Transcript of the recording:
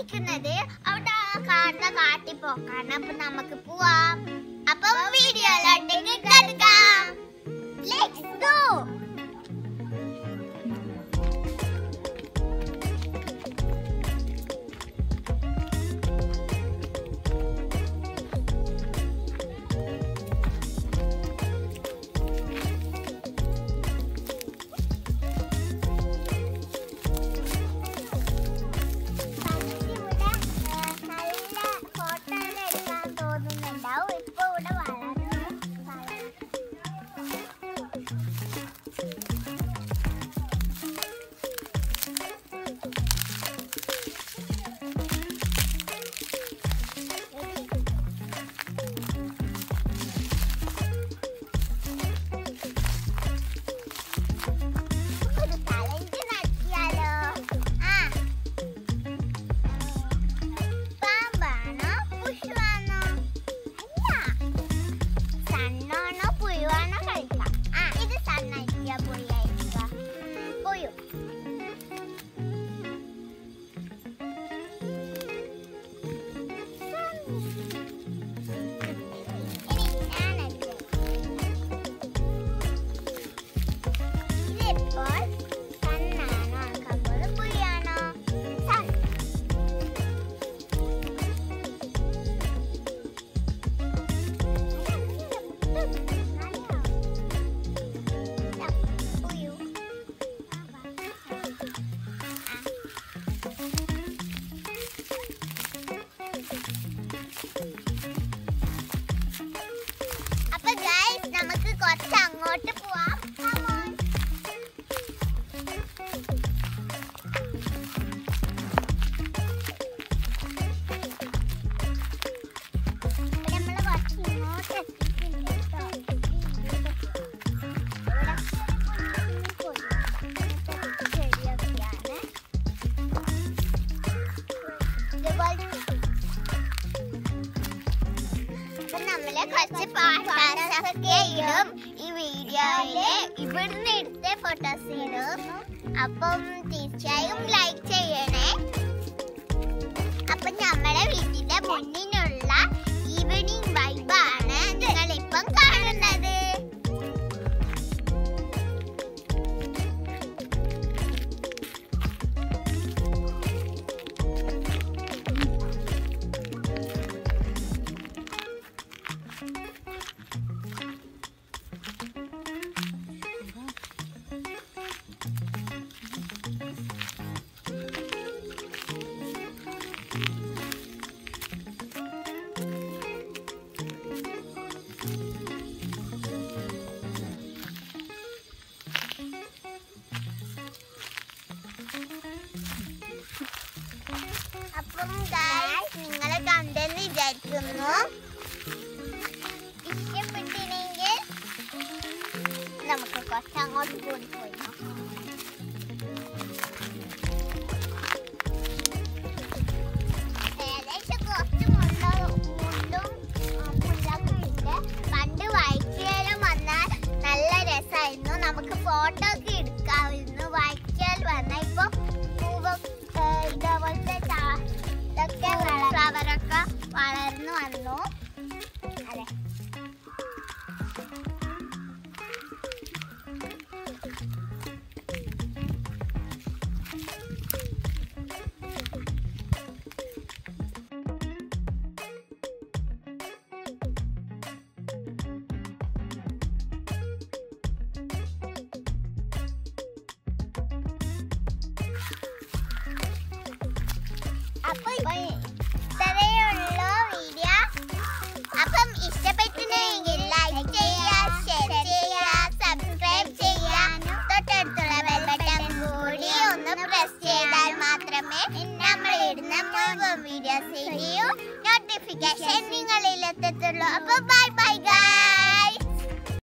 ഉദ്ദേശിക്കുന്നത് അവിടെ ആ കാണുന്ന കാട്ടിൽ പോക്കാണ് അപ്പൊ നമുക്ക് പോവാം അപ്പൊ വീഡിയോയിലോട്ടേക്ക് കിടക്കാം ലെറ്റ്സ് ഗോ നല്ല ഫോട്ടോ എടുക്കാൻ തോന്നുന്നുണ്ടാവും ഇപ്പൊ ഇവിടെ വളർന്നു ഒരു ചലഞ്ച് നടത്തിയാലോ ആ പാമ്പാണോ പുഴുവാണോ അല്ല സണ്ണാണോ പുഴുവാണോ കളിക്കാം ആ ഇത് സണ്ണായിരിക്കുക പുഴുവായിരിക്കുക ഉം, പുഴു ഇനി ഞാനല്ലേ ഇതിപ്പോൾ സണ്ണാണോ ആക്കാൻ പോകുന്നത് പുഴുവാണോ സൺ അപ്പൊ ഗൈസ് നമുക്ക് കുറച്ച് അങ്ങോട്ട് പോവാം Come on. ഇവിടെ നമ്മള് കുറച്ച് ഇങ്ങോട്ട് എത്തിയിട്ടുണ്ട് കേട്ടോ. ഇവിടെ കുഞ്ഞി ചെടിയൊക്കെയാണ്. ഇതുപോലത്തെ അപ്പൊ നമ്മള് കുറച്ച് ഫോട്ടോസൊക്കെ ഇടും ഈ വീഡിയോയില് ഇവിടുന്ന് എടുത്ത ഫോട്ടോസ് ഇടും അപ്പം തീർച്ചയായും ലൈക്ക് ചെയ്യണേ അപ്പൊ നമ്മളെ വീട്ടിന്റെ മുന്നിലുള്ള ഈവനിങ് വൈബാണ് നിങ്ങൾ ഇപ്പം കാണുന്നത് അപ്പം ഗൈസ് നിങ്ങളെ കണ്ടെന്ന് വിചാരിക്കുന്നു ഇഷ്ടപ്പെട്ടില്ലെങ്കിൽ നമുക്ക് കുറച്ച് അങ്ങോട്ട് കൂടി പോയി നോക്കാം. ഏകദേശം കുറച്ച് മുള്ളും മുള്ളും ആ, മുള്ളൊക്കെ ഉണ്ട് പണ്ട് വൈക്കോലും വന്നാൽ നല്ല രസമായിരുന്നു നമുക്ക് ഫോട്ടോ ഒക്കെ എടുക്കാമായിരുന്നു വൈക്കോൽ വന്നാൽ ഇപ്പൊ പൂവ് ഇതേപോലത്തെ ചാ- ഇതൊക്കെ ഫ്ലവറൊക്കെ വളർന്നു വന്നു അതെ അപ്പൊ ഇത്രയേ ഉള്ളൂ വീഡിയോ അപ്പം ഇഷ്ടപ്പെട്ടിട്ടുണ്ടെങ്കിൽ ലൈക്ക് ചെയ്യുക ഷെയർ ചെയ്യുക സബ്സ്ക്രൈബ് ചെയ്യുക തൊട്ടടുത്തുള്ള ബെൽ ബട്ടൺ കൂടി ഒന്ന് പ്രസ് ചെയ്താൽ മാത്രമേ നമ്മൾ ഇടുന്ന മുഴുവൻ വീഡിയോസിന്റെയും നോട്ടിഫിക്കേഷൻ നിങ്ങളിൽ എത്തത്തുള്ളൂ അപ്പൊ ബൈ ബൈ ഗൈസ്